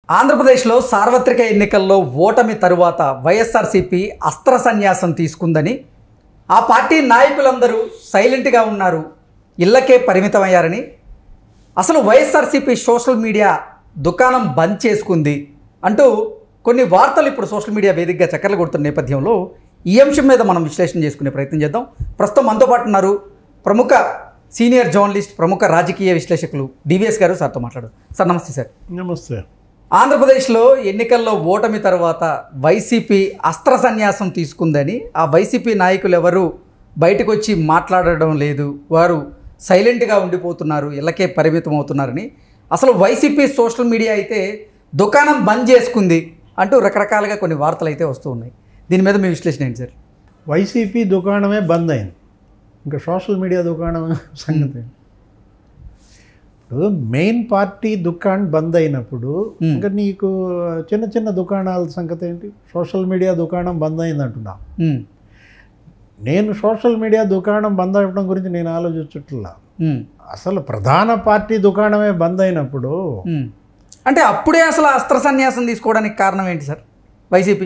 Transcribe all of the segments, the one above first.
ఆంధ్రప్రదేశ్లో సార్వత్రిక ఎన్నికల్లో ఓటమి తరువాత వైఎస్ఆర్సీపీ అస్త్ర సన్యాసం తీసుకుందని ఆ పార్టీ నాయకులందరూ సైలెంట్గా ఉన్నారు ఇళ్లకే పరిమితమయ్యారని అసలు వైఎస్ఆర్సీపీ సోషల్ మీడియా దుకాణం బంద్ చేసుకుంది అంటూ కొన్ని వార్తలు ఇప్పుడు సోషల్ మీడియా వేదికగా చక్కర్లు కొడుతున్న నేపథ్యంలో ఈ అంశం మీద మనం విశ్లేషణ చేసుకునే ప్రయత్నం చేద్దాం ప్రస్తుతం మనతో పాటు ఉన్నారు ప్రముఖ సీనియర్ జర్నలిస్ట్ ప్రముఖ రాజకీయ విశ్లేషకులు డివిఎస్ గారు సార్తో మాట్లాడు సార్ నమస్తే సార్ నమస్తే ఆంధ్రప్రదేశ్లో ఎన్నికల్లో ఓటమి తర్వాత వైసీపీ అస్త్ర సన్యాసం తీసుకుందని ఆ వైసీపీ నాయకులు ఎవరు బయటకు వచ్చి మాట్లాడడం లేదు వారు సైలెంట్గా ఉండిపోతున్నారు ఇళ్ళకే పరిమితం అవుతున్నారని అసలు వైసీపీ సోషల్ మీడియా అయితే దుకాణం బంద్ చేసుకుంది అంటూ రకరకాలుగా కొన్ని వార్తలు అయితే వస్తూ ఉన్నాయి దీని మీద మీ విశ్లేషణ ఏంటి సార్ వైసీపీ దుకాణమే బంద్ అయింది ఇంకా సోషల్ మీడియా దుకాణం సంగతి ఇప్పుడు మెయిన్ పార్టీ దుకాణం బంద్ అయినప్పుడు ఇంకా నీకు చిన్న చిన్న దుకాణాల సంగతి ఏంటి సోషల్ మీడియా దుకాణం బంద్ అయింది అంటున్నా ఉమ్, నేను సోషల్ మీడియా దుకాణం బంద్ అవ్వడం గురించి నేను ఆలోచించట్లా ఉమ్, అసలు ప్రధాన పార్టీ దుకాణమే బంద్ అయినప్పుడు ఉమ్. అంటే అప్పుడే అసలు అస్త్ర సన్యాసం తీసుకోవడానికి కారణం ఏంటి సార్ వైసీపీ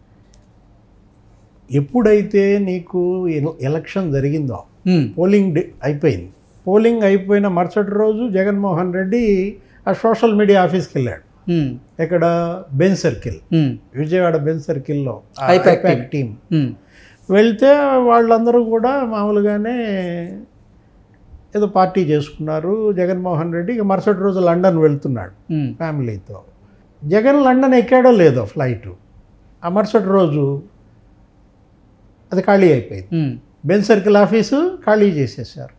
ఎప్పుడైతే నీకు ఎల- ఎలక్షన్ జరిగిందో ఉమ్, పోలింగ్ డే అయిపోయింది పోలింగ్ అయిపోయిన మరుసటి రోజు జగన్మోహన్ రెడ్డి ఆ సోషల్ మీడియా ఆఫీస్కి వెళ్ళాడు ఉమ్, ఇక్కడ బెన్ సర్కిల్ ఉమ్, విజయవాడ బెన్ సర్కిల్లో ఆ ఐపాక్ ఐపాక్ టీం ఉమ్, వెళ్తే వాళ్ళందరూ కూడా మామూలుగానే ఏదో పార్టీ చేసుకున్నారు జగన్మోహన్ రెడ్డి ఇక మరుసటి రోజు లండన్ వెళ్తున్నాడు ఉమ్, ఫ్యామిలీతో జగన్ లండన్ ఎక్కాడో లేదో ఫ్లైట్ ఆ మరుసటి రోజు అది ఖాళీ అయిపోయింది ఉమ్, బెన్ సర్కిల్ ఆఫీసు ఖాళీ చేసేసారు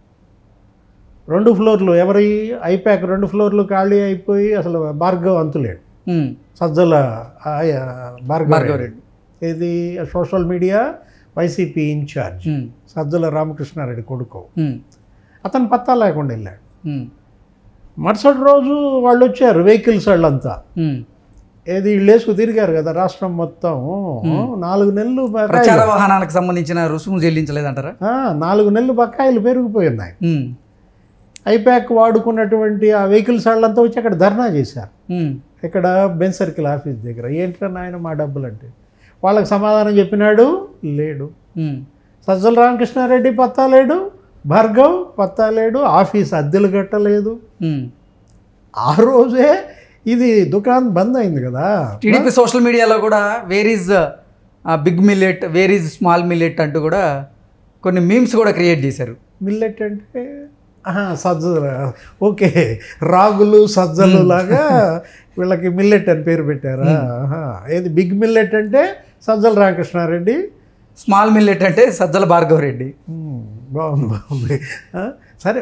రెండు ఫ్లోర్లు ఎవరి ఐపాక్ రెండు ఫ్లోర్లు ఖాళీ అయిపోయి అసలు భార్గవ్ అంతులేడు ఉమ్, సజ్జల ఆ, ఆ, భార్గవ్ భార్గవ్ రెడ్డి ఇది సోషల్ మీడియా వైసీపీ ఇన్ఛార్జ్ ఉమ్, సజ్జల రామకృష్ణారెడ్డి కొడుకు ఉమ్, అతను పత్తా లేకుండా వెళ్ళాడు ఉమ్, మరుసటి రోజు వాళ్ళు వచ్చారు వెహికల్స్ వాళ్ళంతా ఉమ్. ఏది వీళ్ళు వేసుకు తిరిగారు కదా రాష్ట్రం మొత్తం నాలుగు నెలలు బకాయిలు ప్రచార వాహనాలకు సంబంధించిన రుసుము చెల్లించలేదంటారా ఆ, నాలుగు నెలలు బకాయిలు పెరిగిపోయి ఉన్నాయి ఉమ్, ఐప్యాక్ వాడుకున్నటువంటి ఆ వెహికల్స్ వాళ్ళంతా వచ్చి అక్కడ ధర్నా చేశారు ఉమ్, ఇక్కడ బెన్ సర్కిల్ ఆఫీస్ దగ్గర ఏంట్రా నాయన మా డబ్బులు అంటే వాళ్ళకి సమాధానం చెప్పినాడు లేడు ఉమ్, సజ్జల రామకృష్ణారెడ్డి పత్తా లేడు భార్గవ్ పత్తా లేడు ఆఫీస్ అద్దెలు కట్టలేదు ఉమ్. ఆ రోజే ఇది దుకాణం బంద్ అయింది కదా టీడీపీ సోషల్ మీడియాలో కూడా where is big millet where is small millet అంటూ కూడా కొన్ని మీమ్స్ కూడా క్రియేట్ చేశారు మిల్లెట్ అంటే ఆహా, సజ్జల ఓకే రాగులు సజ్జలు లాగా వీళ్ళకి మిల్లెట్ అని పేరు పెట్టారా ఆహా. ఏది బిగ్ మిల్లెట్ అంటే సజ్జల రామకృష్ణారెడ్డి స్మాల్ మిల్లెట్ అంటే సజ్జల భార్గవ్ రెడ్డి మ్మ్. బాగుంది బాగుంది ఆ, సరే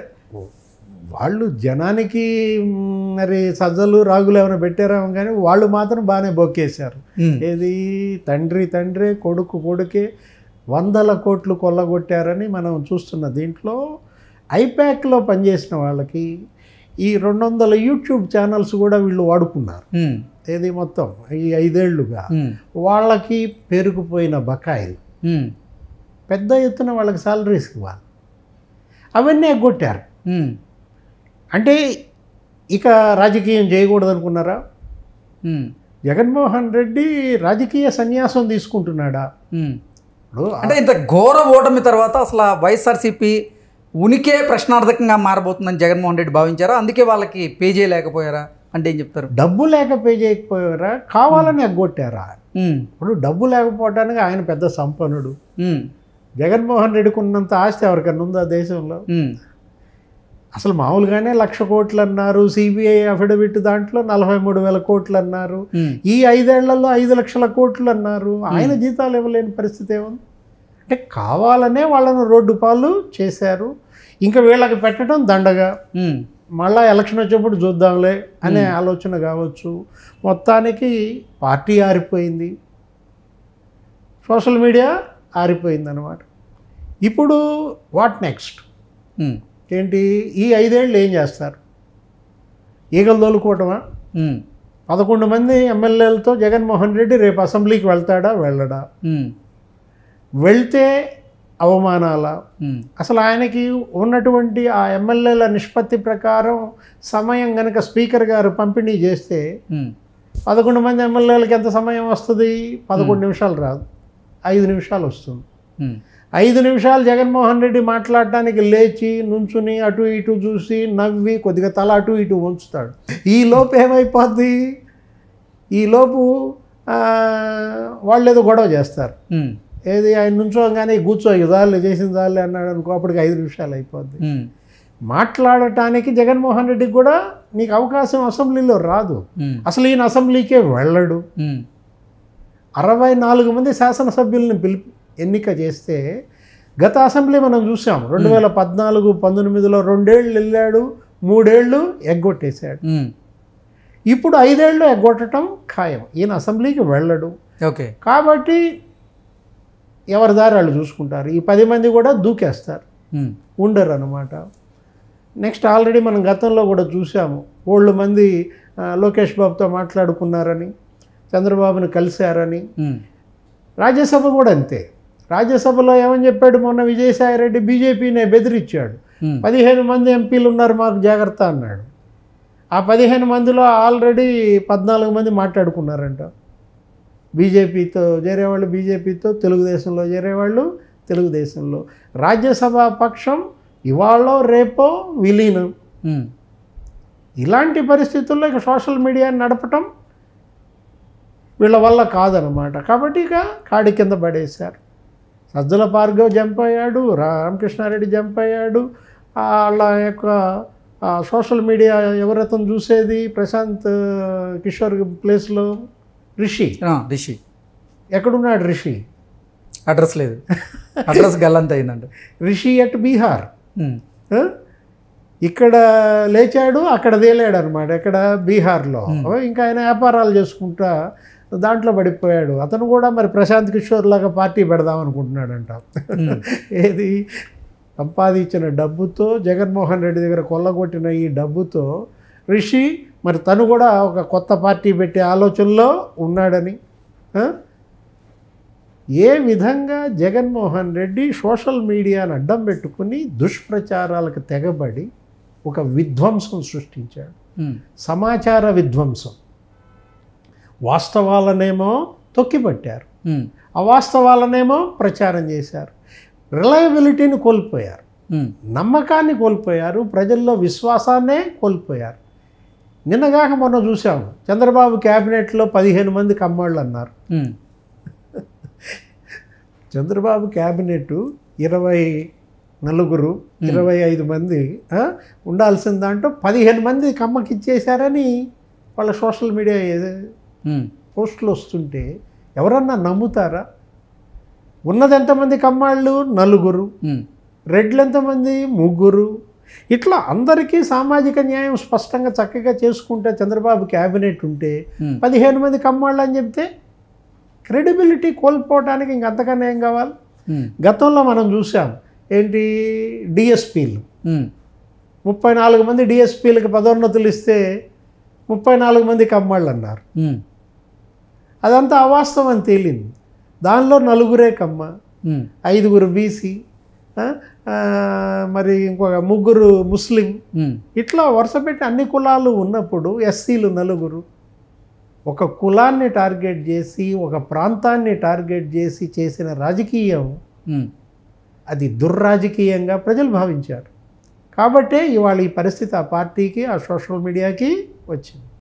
వాళ్ళు జనానికి మ్, మరి సజ్జలు రాగులు ఏమైనా పెట్టారేమో కానీ వాళ్ళు మాత్రం బాగానే బొక్కేశారు ఉమ్, ఏది తండ్రి తండ్రి కొడుకు కొడుకే వందల కోట్లు కొల్లగొట్టారని మనం చూస్తున్న దీంట్లో ఐప్యాక్లో పనిచేసిన వాళ్ళకి ఈ రెండు వందల యూట్యూబ్ ఛానల్స్ కూడా వీళ్ళు వాడుకున్నారు ఉమ్, ఏది మొత్తం ఈ ఐదేళ్లుగా ఉమ్, వాళ్ళకి పెరిగిపోయిన బకాయిలు ఉమ్, పెద్ద ఎత్తున వాళ్ళకి సాలరీస్ ఇవ్వాలి అవన్నీ ఎగ్గొట్టారు ఉమ్, అంటే ఇక రాజకీయం చేయకూడదు అనుకున్నారా ఉమ్, జగన్మోహన్ రెడ్డి రాజకీయ సన్యాసం తీసుకుంటున్నాడా ఉమ్. ఇప్పుడు అంటే ఇంత ఘోర ఓటమి తర్వాత అసలు ఆ వైఎస్ఆర్సీపీ ఉనికే ప్రశ్నార్థకంగా మారబోతుందని జగన్మోహన్ రెడ్డి భావించారా అందుకే వాళ్ళకి పే చేయలేకపోయారా అంటే ఏం చెప్తారు డబ్బు లేక పే చేయకపోయారా కావాలని ఎగ్గొట్టారా ఉమ్, ఇప్పుడు డబ్బు లేకపోవడానికి ఆయన పెద్ద సంపన్నుడు ఉమ్, జగన్మోహన్ రెడ్డికి ఉన్నంత ఆస్తి ఎవరికన్నా ఉందా దేశంలో ఉమ్, అసలు మామూలుగానే లక్ష కోట్లు అన్నారు సిబిఐ అఫిడవిట్ దాంట్లో నలభై మూడు వేల కోట్లు అన్నారు ఉమ్, ఈ ఐదేళ్లలో ఐదు లక్షల కోట్లు అన్నారు ఆయన జీతాలు ఇవ్వలేని పరిస్థితి ఏముంది అంటే కావాలనే వాళ్ళను రోడ్డు పాలు చేశారు ఇంకా వీళ్ళకి పెట్టడం దండగా ఉమ్, మళ్ళా ఎలక్షన్ వచ్చేప్పుడు చూద్దాంలే అనే ఆలోచన కావచ్చు మొత్తానికి పార్టీ ఆరిపోయింది సోషల్ మీడియా ఆరిపోయింది అనమాట ఇప్పుడు వాట్ నెక్స్ట్ ఉమ్, ఏంటి ఈ ఐదేళ్ళు ఏం చేస్తారు ఈగలు తోలుకోవటమా ఉమ్, పదకొండు మంది ఎమ్మెల్యేలతో జగన్మోహన్ రెడ్డి రేపు అసెంబ్లీకి వెళ్తాడా వెళ్ళడా ఉమ్, వెళ్తే అవమానాల ఉమ్, అసలు ఆయనకి ఉన్నటువంటి ఆ ఎమ్మెల్యేల నిష్పత్తి ప్రకారం సమయం గనక స్పీకర్ గారు పంపిణీ చేస్తే ఉమ్, పదకొండు మంది ఎమ్మెల్యేలకి ఎంత సమయం వస్తుంది పదకొండు నిమిషాలు రాదు ఐదు నిమిషాలు వస్తుంది ఉమ్, ఐదు నిమిషాలు జగన్మోహన్ రెడ్డి మాట్లాడటానికి లేచి నుంచుని అటు ఇటు చూసి నవ్వి కొద్దిగా తల అటు ఇటు ఉంచుతాడు ఈ లోపు ఏమైపోద్ది ఈ లోపు ఆ, వాళ్ళు ఏదో గొడవ చేస్తారు ఉమ్, ఏది ఆయన నుంచోగానే కూర్చో ఇదాళ్ళు చేసిన దాళ్ళు అన్నాడు అనుకో అప్పటికి ఐదు నిమిషాలు అయిపోద్ది ఉమ్, మాట్లాడటానికి జగన్మోహన్ రెడ్డికి కూడా నీకు అవకాశం అసెంబ్లీలో రాదు ఉమ్, అసలు ఈయన అసెంబ్లీకే వెళ్ళడు ఉమ్, అరవై నాలుగు మంది శాసనసభ్యులను పిలిపి ఎన్నిక చేస్తే గత అసెంబ్లీ మనం చూసాం రెండు వేల పద్నాలుగు పంతొమ్మిదిలో రెండేళ్ళు వెళ్ళాడు మూడేళ్ళు ఎగ్గొట్టేశాడు ఉమ్, ఇప్పుడు ఐదేళ్ళు ఎగ్గొట్టడం ఖాయం ఈయన అసెంబ్లీకి వెళ్ళడు ఓకే కాబట్టి ఎవరి దారి వాళ్ళు చూసుకుంటారు ఈ పది మంది కూడా దూకేస్తారు ఉమ్, ఉండరు అనమాట నెక్స్ట్ ఆల్రెడీ మనం గతంలో కూడా చూసాము ఓళ్ళు మంది ఆ, లోకేష్ బాబుతో మాట్లాడుకున్నారని చంద్రబాబుని కలిశారని ఉమ్, రాజ్యసభ కూడా అంతే రాజ్యసభలో ఏమని చెప్పాడు మొన్న విజయసాయి రెడ్డి బీజేపీనే బెదిరించాడు ఉమ్, పదిహేను మంది ఎంపీలు ఉన్నారు మాకు జాగ్రత్త అన్నాడు ఆ పదిహేను మందిలో ఆల్రెడీ పద్నాలుగు మంది మాట్లాడుకున్నారంట బీజేపీతో చేరేవాళ్ళు బీజేపీతో తెలుగుదేశంలో చేరేవాళ్ళు తెలుగుదేశంలో రాజ్యసభ పక్షం ఇవాళ రేపో విలీనం ఉమ్, ఇలాంటి పరిస్థితుల్లో ఇక సోషల్ మీడియాని నడపటం వీళ్ళ వల్ల కాదనమాట కాబట్టి ఇక కాడి కింద పడేశారు సజ్జల భార్గవ్ జంప్ అయ్యాడు రామకృష్ణారెడ్డి జంప్ అయ్యాడు ఆ వాళ్ళ యొక్క ఆ సోషల్ మీడియా ఎవరైతే చూసేది ప్రశాంత్ కిషోర్ ప్లేస్లో రిషి ఆ, రిషి ఎక్కడున్నాడు రిషి అడ్రస్ లేదు అడ్రస్ గల్లంత అయిందండి రిషి అట్ బీహార్ ఉమ్, ఆ? ఇక్కడ లేచాడు అక్కడ తేలాడు అనమాట ఇక్కడ బీహార్లో ఇంకా ఆయన వ్యాపారాలు చేసుకుంటా దాంట్లో పడిపోయాడు అతను కూడా మరి ప్రశాంత్ కిషోర్ లాగా పార్టీ పెడదాం అనుకుంటున్నాడంట ఏది సంపాదించిన డబ్బుతో జగన్మోహన్ రెడ్డి దగ్గర కొల్లగొట్టిన ఈ డబ్బుతో రిషి మరి తను కూడా ఒక కొత్త పార్టీ పెట్టే ఆలోచనలో ఉన్నాడని ఆ? ఏ విధంగా జగన్మోహన్ రెడ్డి సోషల్ మీడియాను అడ్డం పెట్టుకుని దుష్ప్రచారాలకు తెగబడి ఒక విధ్వంసం సృష్టించాడు ఉమ్, సమాచార విధ్వంసం వాస్తవాలనేమో తొక్కిపట్టారు ఉమ్, అవాస్తవాలనేమో ప్రచారం చేశారు రిలయబిలిటీని కోల్పోయారు ఉమ్, నమ్మకాన్ని కోల్పోయారు ప్రజల్లో విశ్వాసాన్నే కోల్పోయారు నిన్నగాక మొన్న చూసాము చంద్రబాబు క్యాబినెట్లో పదిహేను మంది కమ్మాళ్ళు అన్నారు ఉమ్, చంద్రబాబు క్యాబినెట్ ఇరవై నలుగురు ఇరవై ఐదు మంది ఆ, ఉండాల్సిన దాంట్లో పదిహేను మంది కమ్మకి ఇచ్చేశారని వాళ్ళ సోషల్ మీడియా ఉమ్, పోస్టులు వస్తుంటే ఎవరన్నా నమ్ముతారా ఉన్నది ఎంతమంది కమ్మాళ్ళు నలుగురు ఉమ్, రెడ్లు ఎంతమంది ముగ్గురు ఇట్లా అందరికీ సామాజిక న్యాయం స్పష్టంగా చక్కగా చేసుకుంటే చంద్రబాబు క్యాబినెట్ ఉంటే ఉమ్, పదిహేను మంది కమ్మాళ్ళు అని చెప్తే క్రెడిబిలిటీ కోల్పోవడానికి ఇంకంతకన్నా ఏం కావాలి ఉమ్, గతంలో మనం చూసాం ఏంటి డిఎస్పీలు ఉమ్, ముప్పై నాలుగు మంది డిఎస్పీలకి పదోన్నతులు ఇస్తే ముప్పై నాలుగు మంది కమ్మాళ్ళు అన్నారు ఉమ్, అదంతా అవాస్తవం అని తేలింది దానిలో నలుగురే కమ్మ ఉమ్, ఐదుగురు బీసీ మరి ఇంకొక ముగ్గురు ముస్లిం ఉమ్, ఇట్లా వరుస పెట్టి అన్ని కులాలు ఉన్నప్పుడు ఎస్సీలు నలుగురు ఒక కులాన్ని టార్గెట్ చేసి ఒక ప్రాంతాన్ని టార్గెట్ చేసి చేసిన రాజకీయం ఉమ్, అది దుర్రాజకీయంగా ప్రజలు భావించారు కాబట్టే ఇవాళ ఈ పరిస్థితి ఆ పార్టీకి ఆ సోషల్ మీడియాకి వచ్చింది